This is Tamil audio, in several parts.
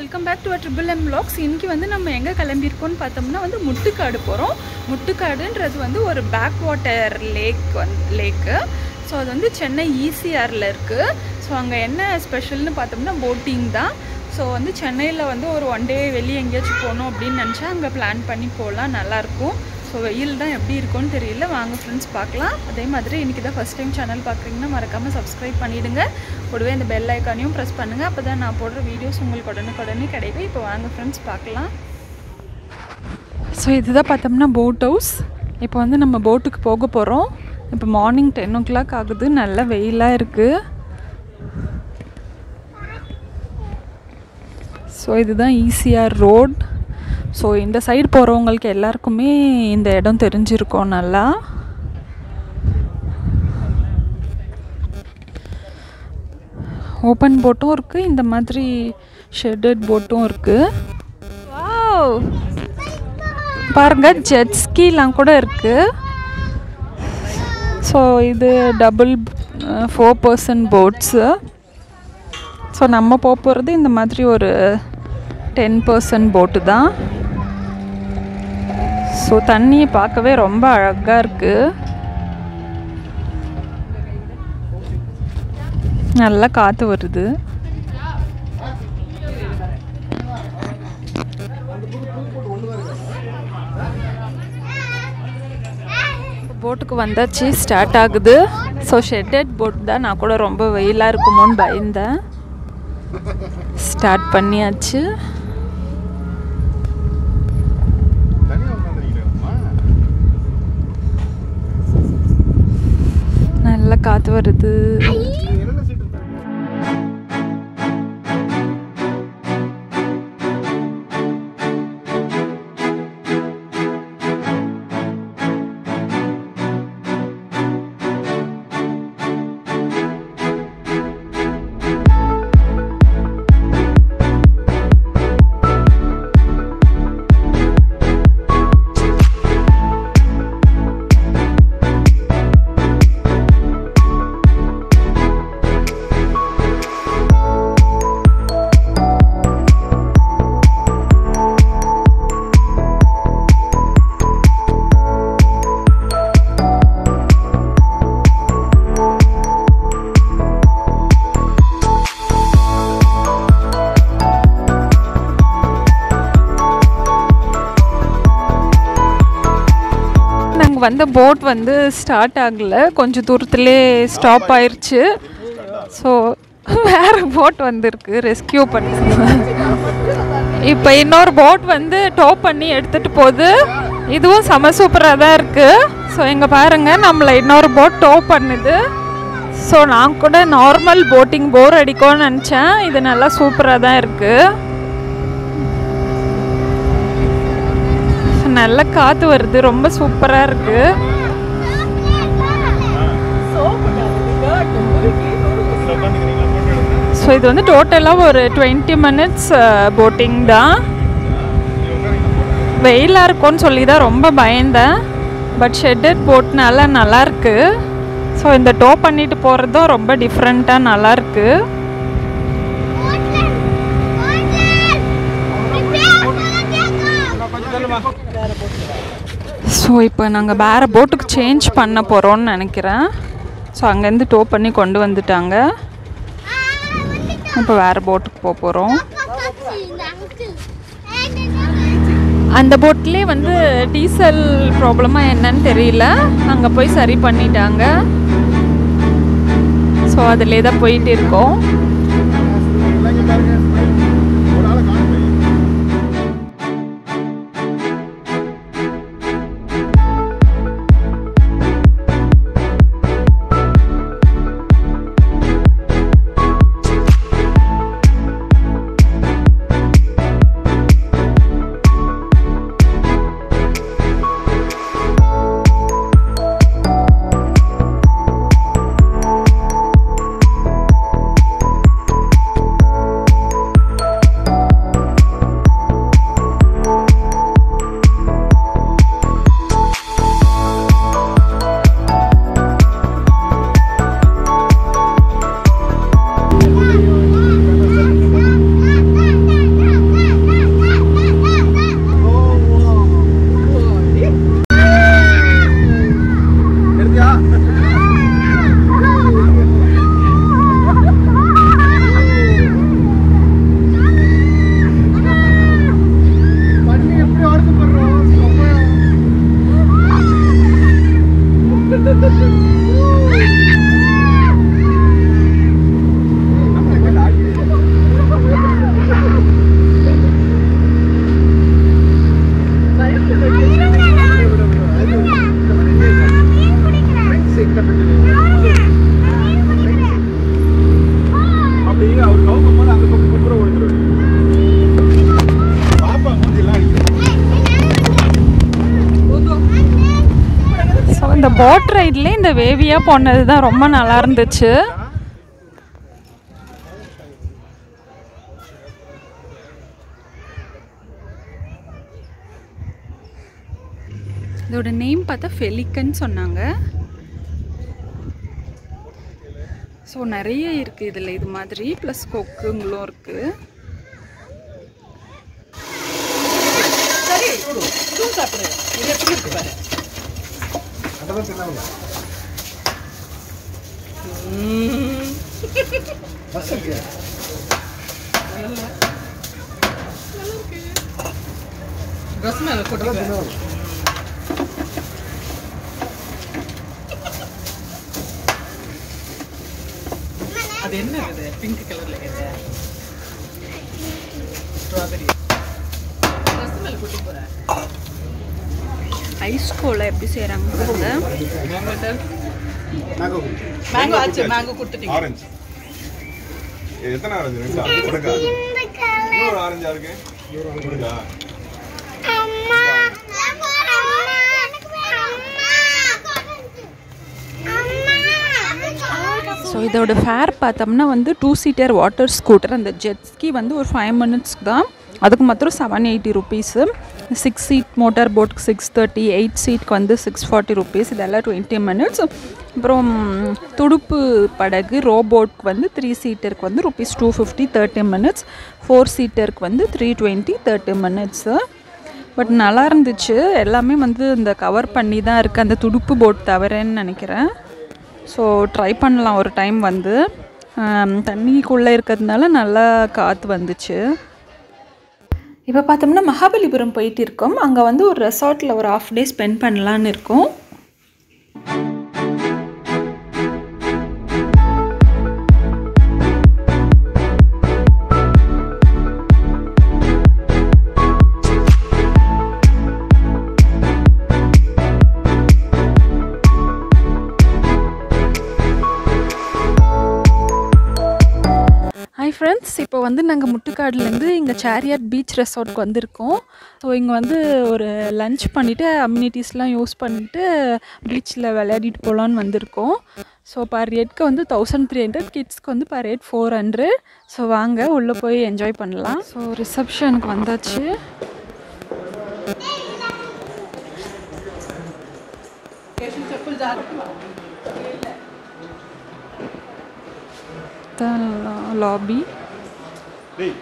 Welcome back to triple M vlogs இன்னைக்கு வந்து நம்ம எங்கே கிளம்பியிருக்கோம்னு பார்த்தோம்னா வந்து முட்டுக்காடு போகிறோம் முட்டுக்காடுன்றது வந்து ஒரு பேக் வாட்டர் லேக் வந் லேக்கு ஸோ அது வந்து சென்னை ஈசிஆரில் இருக்குது ஸோ அங்கே என்ன ஸ்பெஷல்னு பார்த்தோம்னா போட்டிங் தான் ஸோ வந்து சென்னையில் வந்து ஒரு ஒன் டே வெளியே எங்கேயாச்சும் போகணும் அப்படின்னு நினச்சா அங்கே பிளான் பண்ணி போகலாம் நல்லாயிருக்கும் ஸோ வெயில் தான் எப்படி இருக்கும்னு தெரியல வாங்க ஃப்ரெண்ட்ஸ் பார்க்கலாம் அதே மாதிரி இன்றைக்கி தான் ஃபஸ்ட் டைம் சேனல் பார்க்குறீங்கன்னா மறக்காமல் சப்ஸ்கிரைப் பண்ணிவிடுங்க கூடவே இந்த பெல் ஐக்கானையும் ப்ரெஸ் பண்ணுங்கள் அப்போ தான் நான் போடுற வீடியோஸ் உங்களுக்கு உடனுக்குடனே கிடைக்கும் இப்போ வாங்க ஃப்ரெண்ட்ஸ் பார்க்கலாம் ஸோ இதுதான் பார்த்தோம்னா போட் ஹவுஸ் இப்போ வந்து நம்ம போட்டுக்கு போக போகிறோம் இப்போ மார்னிங் டென் ஓ கிளாக் ஆகுது நல்ல வெயிலாக இருக்குது ஸோ இதுதான் ஈசிஆர் ரோட் ஸோ இந்த சைடு போகிறவங்களுக்கு எல்லாருக்குமே இந்த இடம் தெரிஞ்சிருக்கும் நல்லா ஓப்பன் போட்டும் இருக்குது இந்த மாதிரி ஷெட்டட் போட்டும் இருக்குது வாவ் பாருங்க ஜெட் ஸ்கீலாம் கூட இருக்குது ஸோ இது double four percent boats so நம்ம போக போகிறது இந்த மாதிரி ஒரு டென் பர்சன்ட் போட்டு தான் ஸோ தண்ணியை பார்க்கவே ரொம்ப அழகாக இருக்குது நல்லா காற்று வருது போட்டுக்கு வந்தாச்சு ஸ்டார்ட் ஆகுது ஸோ ஷெட்டட் போட் தான் நான் கூட ரொம்ப வெயிலாக இருக்குமோன்னு பயந்தேன் ஸ்டார்ட் பண்ணியாச்சு நல்லா காற்று வருது நாங்கள் வந்த போட் வந்து ஸ்டார்ட் ஆகலை கொஞ்சம் தூரத்துலே ஸ்டாப் ஆயிடுச்சு ஸோ வேறு போட் வந்திருக்கு ரெஸ்கியூ பண்ணி இப்போ இன்னொரு போட் வந்து டோ பண்ணி எடுத்துகிட்டு போகுது இதுவும் செம சூப்பராக தான் இருக்குது ஸோ இங்கே பாருங்கள் நம்மளை இன்னொரு போட் டோ பண்ணுது ஸோ நான் கூட நார்மல் போட்டிங் போர் அடிக்கும்னு நினச்சேன் இது நல்லா சூப்பராக தான் இருக்குது நல்ல காற்று வருது ரொம்ப சூப்பராக இருக்குது ஸோ இது வந்து டோட்டலாக ஒரு டுவெண்ட்டி மினிட்ஸ் போட்டிங் தான் வெயிலாக இருக்கும்னு சொல்லி தான் ரொம்ப பயந்தேன் பட் ஷெட்டட் போட்னால நல்லாயிருக்கு ஸோ இந்த டோ பண்ணிட்டு போகிறதும் ரொம்ப டிஃப்ரெண்ட்டாக நல்லாயிருக்கு ஸோ இப்போ நாங்கள் வேறு போட்டுக்கு சேஞ்ச் பண்ண போகிறோம்னு நினைக்கிறேன் ஸோ அங்கேருந்து டோ பண்ணி கொண்டு வந்துட்டாங்க இப்போ வேறு போட்டுக்கு போக போகிறோம் அந்த போட்லேயே வந்து டீசல் ப்ராப்ளமாக என்னன்னு தெரியல அங்கே போய் சரி பண்ணிட்டாங்க ஸோ அதிலே தான் போயிட்டு இருக்கோம் அப்படியே அவர் கவுக்கும் போது அந்த பக்கம் குப்புற ஓடிடுவாரு பாப்பா மூஞ்சிலாம் அடிக்குது ஸோ இந்த போட் ரைட்லேயே இந்த வேவியாக போனது தான் ரொம்ப நல்லா இருந்துச்சு இதோட நேம் பார்த்தா ஃபெலிக்கன்னு சொன்னாங்க ஸோ நிறைய இருக்குது இதில் இது மாதிரி ப்ளஸ் கொக்குங்களும் இருக்குது அதெல்லாம் தின்னாங்க பஸ் இருக்கு அதெல்லாம் தின்னாங்க அது என்ன இது பிங்க் கலர்ல இருக்குது ஸ்ட்ராபெரி ரஸ் மேல கூட்டி போறேன் ஐஸ் கோலை எப்படி செய்கிறாங்க பாருங்க மேங்கோ சார் மேங்கோ மேங்கோ ஆச்சு மேங்கோ கொடுத்துட்டீங்க ஆரஞ்சு எத்தனை ஆரஞ்சு ரெண்டா கொடுக்கா இன்னொரு ஆரஞ்சா இருக்கு கொடுக்கா ஸோ இதோட ஃபேர் பார்த்தோம்னா வந்து டூ சீட்டர் வாட்டர் ஸ்கூட்டர் அந்த ஜெட்ஸ்கி வந்து ஒரு ஃபைவ் மினிட்ஸ்க்கு தான் அதுக்கு மாத்திரம் seven eighty rupees six seat motor போட்டுக்கு சிக்ஸ் தேர்ட்டி எயிட் சீட்க்கு வந்து சிக்ஸ் ஃபார்ட்டி ருபீஸ் இதெல்லாம் டுவெண்ட்டி மினிட்ஸ் அப்புறம் துடுப்பு படகு ரோபோட்க்கு வந்து த்ரீ சீட்டருக்கு வந்து rupees two fifty thirty minutes four சீட்டருக்கு வந்து three twenty thirty minutes but நல்லா இருந்துச்சு எல்லாமே வந்து இந்த கவர் பண்ணி தான் இருக்குது அந்த துடுப்பு போட் தவிரன்னு நினைக்கிறேன் ஸோ ட்ரை பண்ணலாம் ஒரு டைம் வந்து ஆம், தண்ணிக்குள்ளே இருக்கிறதுனால நல்லா காற்று வந்துச்சு இப்போ பார்த்தோம்னா மகாபலிபுரம் போயிட்டு இருக்கோம் அங்கே வந்து ஒரு ரெசார்ட்டில் ஒரு ஆஃப் டே ஸ்பெண்ட் பண்ணலான்னு இருக்கோம் ஹாய் ஃப்ரெண்ட்ஸ் இப்போ வந்து நாங்கள் முட்டுக்காடுலேருந்து இங்கே சேரியாட் பீச் ரெசார்ட்க்கு வந்திருக்கோம் ஸோ இங்கே வந்து ஒரு லஞ்ச் பண்ணிவிட்டு அம்யூனிட்டிஸ்லாம் யூஸ் பண்ணிட்டு பீச்சில் விளையாடிட்டு போகலான்னு வந்திருக்கோம் ஸோ பர் ஹெட்க்கு வந்து தௌசண்ட் த்ரீ ஹண்ட்ரட் கிட்ஸ்க்கு வந்து per head four hundred so வாங்க உள்ளே போய் என்ஜாய் பண்ணலாம் ஸோ ரிசப்ஷனுக்கு வந்தாச்சு चप्पल जा रहा லாபி டேய்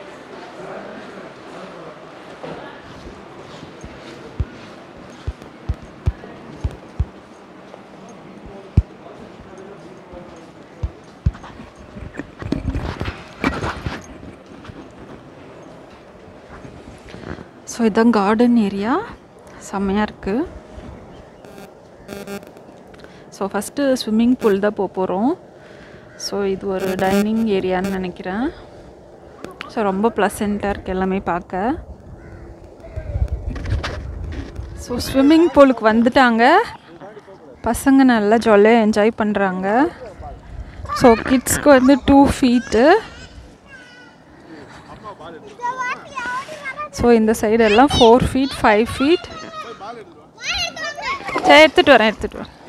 ஸோ இதான் கார்டன் ஏரியா செம்மையாக இருக்குது ஸோ ஃபஸ்ட்டு ஸ்விம்மிங் பூல் தான் போக போகிறோம் ஸோ இது ஒரு டைனிங் ஏரியான்னு நினைக்கிறேன் ஸோ ரொம்ப ப்ளசண்ட்டாக இருக்குது எல்லாமே பார்க்க ஸோ ஸ்விம்மிங் பூலுக்கு வந்துட்டாங்க பசங்க நல்லா ஜாலியாக என்ஜாய் பண்ணுறாங்க ஸோ கிட்ஸ்க்கு வந்து டூ ஃபீட்டு ஸோ இந்த சைடு எல்லாம் ஃபோர் ஃபீட் ஃபைவ் ஃபீட் சரி எடுத்துகிட்டு வரேன் எடுத்துகிட்டு வரேன்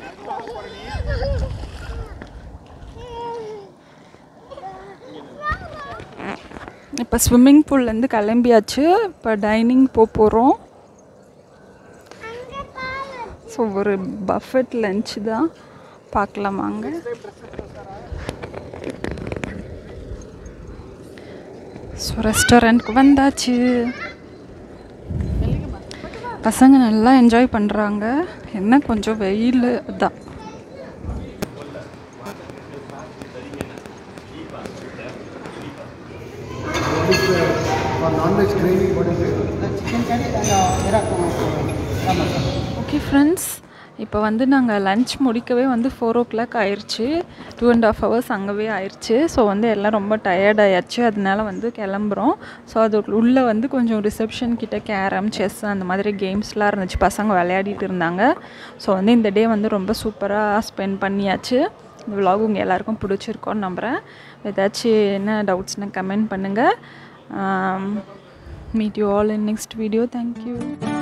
இப்போ ஸ்விம்மிங் பூல்லேருந்து கிளம்பியாச்சு இப்போ டைனிங் போக போகிறோம் ஸோ ஒரு பஃபெட் லஞ்ச் தான் பார்க்கலாம் வாங்க ஸோ ரெஸ்டாரண்ட்க்கு வந்தாச்சு பசங்க நல்லா என்ஜாய் பண்ணுறாங்க என்ன கொஞ்சம் வெயில் தான் For non-veg gravy, what is it? Chicken curry मेरा ஓகே ஃப்ரெண்ட்ஸ் இப்போ வந்து நாங்கள் லஞ்ச் முடிக்கவே வந்து ஃபோர் ஓ கிளாக் ஆயிடுச்சு டூ அண்ட் ஆஃப் ஹவர்ஸ் அங்கவே ஆயிடுச்சு ஸோ வந்து எல்லாம் ரொம்ப டயர்ட் ஆயாச்சு அதனால வந்து கிளம்புறோம் ஸோ அது உள்ளே வந்து கொஞ்சம் ரிசப்ஷன் கிட்ட கேரம் செஸ் அந்த மாதிரி கேம்ஸ்லாம் இருந்துச்சு பசங்க விளையாடிட்டு இருந்தாங்க ஸோ வந்து இந்த டே வந்து ரொம்ப சூப்பராக ஸ்பெண்ட் பண்ணியாச்சு இந்த vlog உங்கள் எல்லாருக்கும் பிடிச்சிருக்கோன்னு நம்புகிறேன் ஏதாச்சும் என்ன டவுட்ஸ்னால் கமெண்ட் பண்ணுங்கள் meet you all in next video thank you